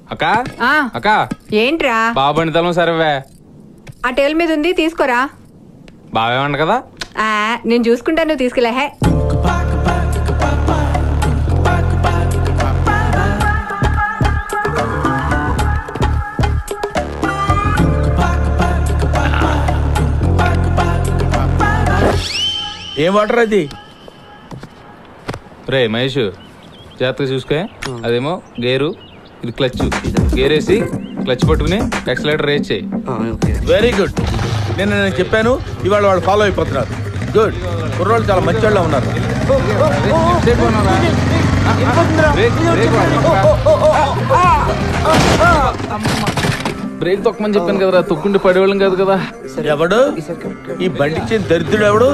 అక్క ఆ అక్క ఏంట్రా బాబండి తలం సర్వే ఆ టేల్ మీద ఉంది తీసుకోరా బావే ఉండ కదా ఆ నేను చూసుకుంటాను నువ్వు తీసుకెళ్ళా హే ఏం వాటర్ అది రే మహేష్ జాగ్రత్తగా చూసుకో అదేమో గేరు ఇది క్లచ్ గేర్ వేసి క్లచ్ పట్టుకుని ఎక్సలేటర్ రేస్ చేయి వెరీ గుడ్ నేను నేను చెప్పాను ఇవాళ వాళ్ళు ఫాలో అయిపోతున్నారు గుడ్ కుర్రోళ్ళు చాలా మంచి వాళ్ళు ఉన్నారు బ్రేక్, బ్రేక్ వాడు. బ్రేక్ తొక్కమని చెప్పాను కదరా తొక్కుంటే పడేవాళ్ళం కాదు కదా ఎవడు ఈ బండి ఇచ్చిన దరిద్రుడు ఎవడు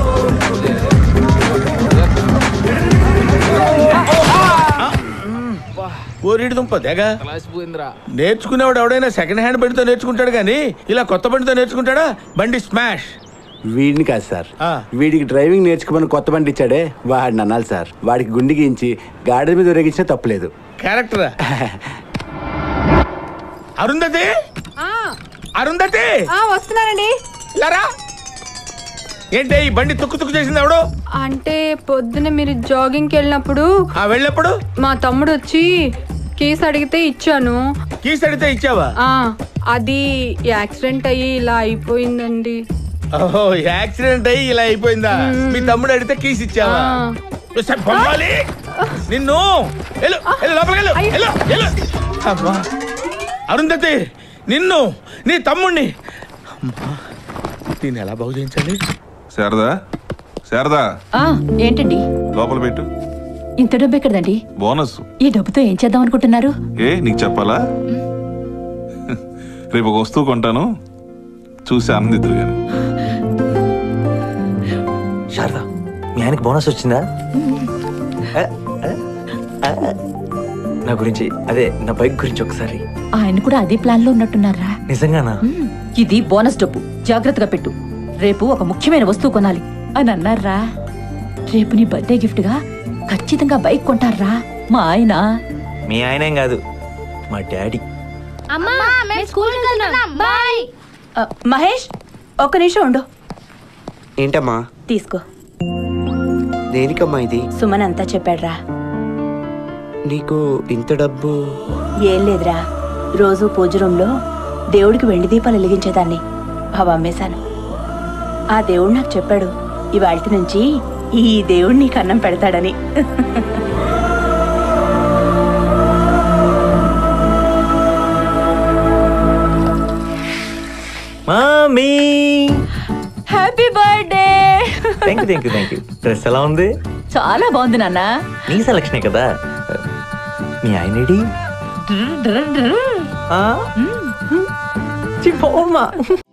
ఓరిడి దుంప తెగ పోయిందిరా నేర్చుకునేవాడు ఎవడైనా సెకండ్ హ్యాండ్ బండితో నేర్చుకుంటాడు కానీ ఇలా కొత్త బండితో నేర్చుకుంటాడా బండి స్మాష్ వీడిని కాదు సార్ ఆ. వీడికి డ్రైవింగ్ నేర్చుకోమని కొత్త బండి ఇచ్చాడే వాడిని అనాలి సార్ వాడికి గుండి గీయించి గాడి మీద ఉరేగించినా తప్పలేదు క్యారెక్టరా అరుంధతి ఆ, అరుంధతి ఆ, వస్తున్నానండి లారా ఏంటి ఈ బండి తుక్కు తుక్కు చేసింది ఎవడు అంటే పొద్దున మీరు జాగింగ్కి వెళ్ళినప్పుడు ఆ వెళ్ళప్పుడు మా తమ్ముడు వచ్చి కేసు అడిగితే ఇచ్చాను కీస్ అడిగితే ఇచ్చావా ఆ అది యాక్సిడెంట్ అయ్యి ఇలా అయిపోయిందండి ఓహో యాక్సిడెంట్ అయ్యి ఇలా అయిపోయిందా మీ తమ్ముడు అడిగితే కీస్ ఇచ్చావా ఆ. మిస్టర్ బొమ్మాలి, నిన్ను వెళ్ళు, వెళ్ళు, లోపలికి వెళ్ళు, అయ్యో. వెళ్ళు, వెళ్ళు. అమ్మా. అరుంధతి నిన్ను నీ తమ్ముణ్ణి అమ్మా దీన్ని ఎలా బాగు చేయించాలి శారదా శారదా ఆ ఏంటండి లోపల పెట్టు ఇంత డబ్బు ఎక్కడదండి బోనస్ ఈ డబ్బుతో ఏం చేద్దాం అనుకుంటున్నారు ఏ నీకు చెప్పాలా రేపు ఒక వస్తువు కొంటాను చూసి ఆనందిద్దురు కానీ శారదా మీ ఆయనకి బోనస్ వచ్చిందా ఆ, ఆ, ఆ. నా గురించి అదే నా బైక్ గురించి ఒకసారి ఆయన కూడా అదే ప్లాన్ లో ఉన్నట్టున్నారా నిజంగానా మ్మ్. ఇది బోనస్ డబ్బు జాగ్రత్తగా పెట్టు రేపు ఒక ముఖ్యమైన వస్తువు కొనాలి అని అన్నారా రేపు నీ బర్త్డే గిఫ్ట్ గా ఖచ్చితంగా బైక్ కొంటారా మా ఆయన మీ ఆయనేం కాదు మా డాడీ అమ్మా మేము స్కూల్ వెళ్తున్నాం బాయ్ ఆ, మహేష్ ఒక్క నిమిషం ఉండు ఏంటమ్మా తీసుకో దేనికమ్మా ఇది సుమన్ అంతా చెప్పాడ్రా నీకు ఇంత డబ్బు ఏం లేదురా రోజు పూజ రూంలో దేవుడికి వెండి దీపాలు వెలిగించేదాన్ని అవి అమ్మేశాను ఆ దేవుడు నాకు చెప్పాడు ఇవాళ నుంచి ఈ దేవుడు నీకు అన్నం పెడతాడని mummy happy birthday thank you thank you thank you dress ఎలా ఉంది చాలా బాగుంది నాన్న నీ సెలక్షనే కదా మీ ఆయన ఏడి? ఆ? చి, పోమ్మా.